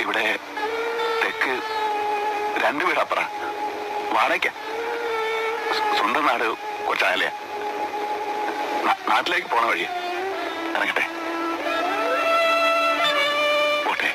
ഇവിടെ തെക്ക് രണ്ടു വീടപ്പറ വാടക സ്വന്തം നാട് കൊച്ചാലയ നാട്ടിലേക്ക് പോണ വഴി ഇറങ്ങട്ടെ പോട്ടെ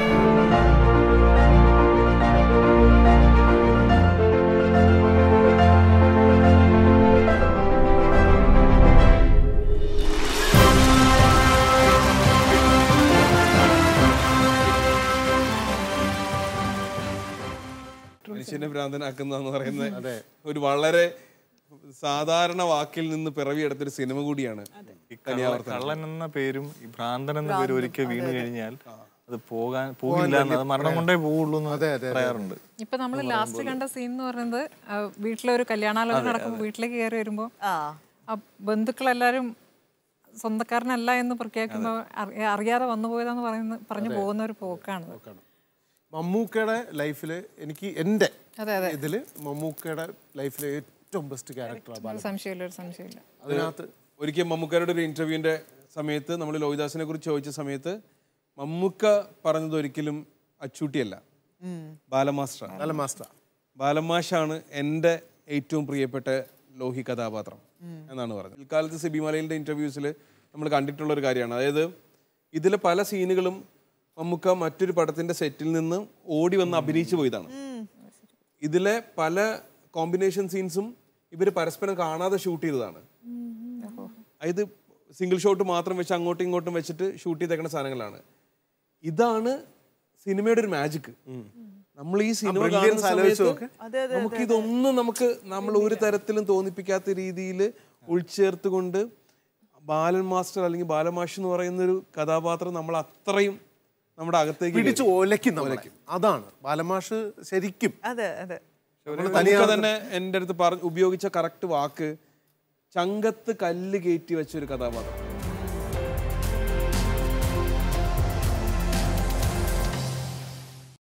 മനുഷ്യനെ ഭ്രാന്തനാക്കുന്ന പറയുന്നത് ഒരു വളരെ സാധാരണ വാക്കിൽ നിന്ന് പിറവിയെടുത്തൊരു സിനിമ കൂടിയാണ് ഈ കള്ള- കള്ളൻ എന്ന പേരും ഈ ഭ്രാന്തൻ എന്ന പേരും ഒരിക്കൽ വീണ് കഴിഞ്ഞാൽ അത് പോകാൻ പോകില്ല എന്ന് അത് മരണം കൊണ്ടേ പോവുള്ളൂ എന്ന് പറയാറുണ്ട് ഇപ്പൊ നമ്മൾ ലാസ്റ്റ് കണ്ട സീൻ എന്ന് പറയുന്നത് ആ, വീട്ടിലൊരു കല്യാണാലോചന നടക്കുമ്പോൾ വീട്ടിലേക്ക് കയറി വരുമ്പോൾ ആ ബന്ധുക്കളെല്ലാരും സ്വന്തക്കാരനല്ല എന്ന് പ്രഖ്യാപിക്കുമ്പോൾ അറി- അറിയാതെ വന്നു പോയതാന്ന് പറയുന്ന പറഞ്ഞു പോകുന്ന ഒരു പോക്കാണ് മമ്മൂക്കയുടെ ലൈഫിൽ എനിക്ക് എൻ്റെ അതെ അതെ ഇതിൽ മമ്മൂക്കയുടെ ലൈഫിലെ ഏറ്റവും ബെസ്റ്റ് ക്യാരക്ടറാണ് ഒരു സംശയമില്ല ഒരു സംശയമില്ല അതിനകത്ത് ഒരിക്കൽ മമ്മൂക്കയുടെ ഒരു ഇന്റർവ്യൂവിന്റെ സമയത്ത് നമ്മൾ ലോഹിദാസിനെ കുറിച്ച് ചോദിച്ച സമയത്ത് മമ്മൂക്ക പറഞ്ഞത് ഒരിക്കലും അച്ചൂട്ടിയല്ല ബാലമാസ്റ്റർ നല്ല മാസ്റ്റർ ബാലമാഷാണ് എൻ്റെ ഏറ്റവും പ്രിയപ്പെട്ട ലോഹി കഥാപാത്രം എന്നാണ് പറഞ്ഞത് ഇക്കാലത്ത് സിബി മലയിലിന്റെ ഇന്റർവ്യൂസിൽ നമ്മൾ കണ്ടിട്ടുള്ള ഒരു കാര്യമാണ് അതായത് ഇതിലെ പല സീനുകളും മമ്മൂക്ക മറ്റൊരു പടത്തിന്റെ സെറ്റിൽ നിന്ന് ഓടി വന്ന് അഭിനയിച്ചു പോയതാണ് ഇതിലെ പല കോമ്പിനേഷൻ സീൻസും ഇവർ പരസ്പരം കാണാതെ ഷൂട്ട് ചെയ്തതാണ് അതായത് സിംഗിൾ ഷോട്ട് മാത്രം വെച്ച് അങ്ങോട്ടും ഇങ്ങോട്ടും വെച്ചിട്ട് ഷൂട്ട് ചെയ്തേക്കുന്ന സാധനങ്ങളാണ് ഇതാണ് സിനിമയുടെ ഒരു മാജിക് നമ്മൾ ഈ സിനിമ brilliance കാണുന്ന ആലോചിച്ച് സമയത്ത് നമുക്ക് ഇതൊന്നും നമുക്ക് നമ്മൾ ഒരു തരത്തിലും തോന്നിപ്പിക്കാത്ത രീതിയിൽ ഉൾച്ചേർത്തുകൊണ്ട് ബാലൻ മാസ്റ്റർ അല്ലെങ്കിൽ ബാലമാഷ് എന്ന് പറയുന്ന ഒരു കഥാപാത്രം നമ്മൾ അത്രയും നമ്മുടെ അകത്തേക്ക് പിടിച്ച് ഒലയ്ക്കും നമ്മളെ. അതാണ് ബാലമാഷ് ശരിക്കും അതെ അതെ നമുക്ക് തന്നെ എൻ്റെ അടുത്ത് പറഞ്ഞ ഉപയോഗിച്ച കറക്റ്റ് വാക്ക് ചങ്കത്ത് കല്ല് കയറ്റി വെച്ച ഒരു കഥാപാത്രം